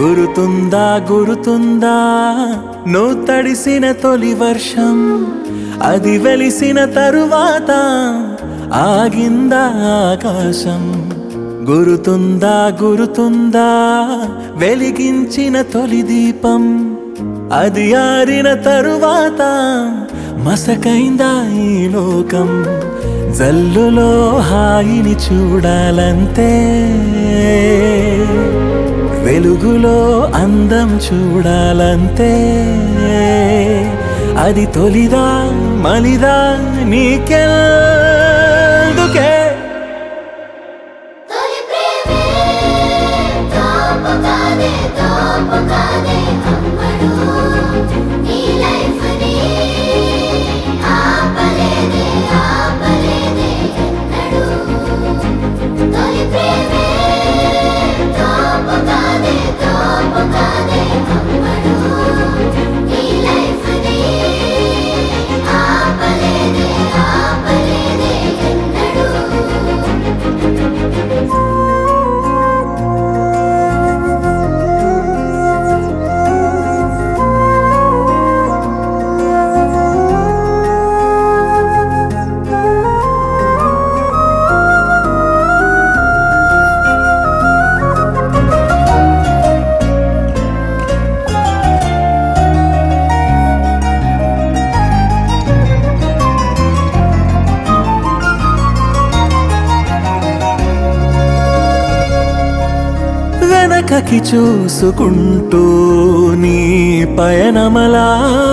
గురుతుందా గురుతుందా నువ్వు తడిసిన తొలి వర్షం అది వెలిసిన తరువాత ఆగిందా ఆకాశం గురుతుందా గురుతుందా వెలిగించిన తొలి దీపం అది ఆరిన తరువాత మసకైందా ఈ లోకం జల్లులో హాయిని చూడాలంతే వెలుగులో అందం చూడాలంతే అది తొలిదా మలిదా నీకెల్దుకే తొలి ప్రేమే తోపుకాదే తోపుకాదే అమ్మడు నీ లైఫ్ ని ఆపలేదే ఆపలేదే ఎన్నడు తొలి ప్రేమే తోపుకాదే తోపుకాదే అమ్మడు నీ లైఫ్ ని ఆపలేదే ఆపలేదే ఎన్నడు వెనకకి చూసుకుంటూ నీ పయనమలా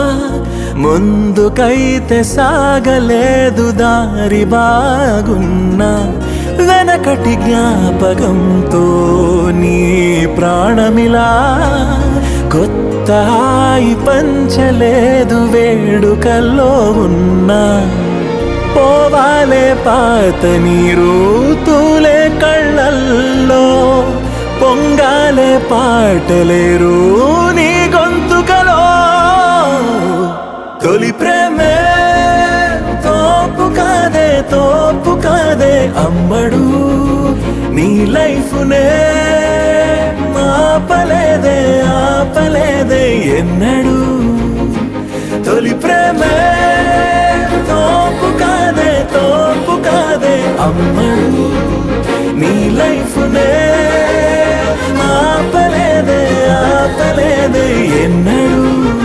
ముందుకైతే సాగలేదు దారి బాగున్నా వెనకటి జ్ఞాపకంతో నీ ప్రాణమిలా కొత్త హాయి పంచలేదు వేడుకల్లో ఉన్నా పోవాలే పాత నీరు తూలే కళ్ళల్లో పొంగాలే పాటలేరు నీ గొంతుకలో తొలి ప్రేమే తోపు కాదే తోపు కాదే అమ్మడు నీ లైఫ్నే ఆపలేదే ఆపలేదే ఎన్నడు తొలి ప్రేమే తోపు కాదే తోపు కాదే అమ్మడు నీ లైఫ్నే ఆపలేదే ఆపలేదే ఎన్నడు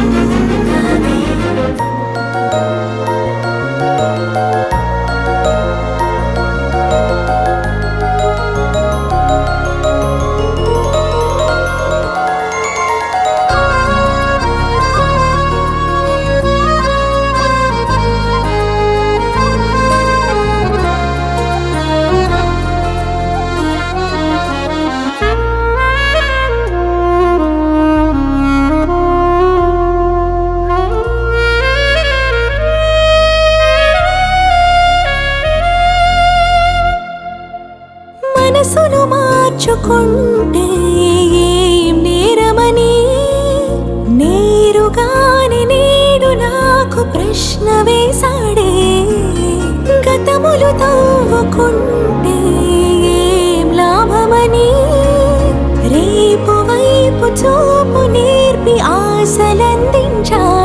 మనసును మార్చుకుంటే ఏం నేరమని నేరుగానే నేడు నాకు ప్రశ్న వేశాడే గతములు తవ్వుకుంటే ఏం లాభమని రేపు వైపు చూపు నేర్పి ఆశలందించాడే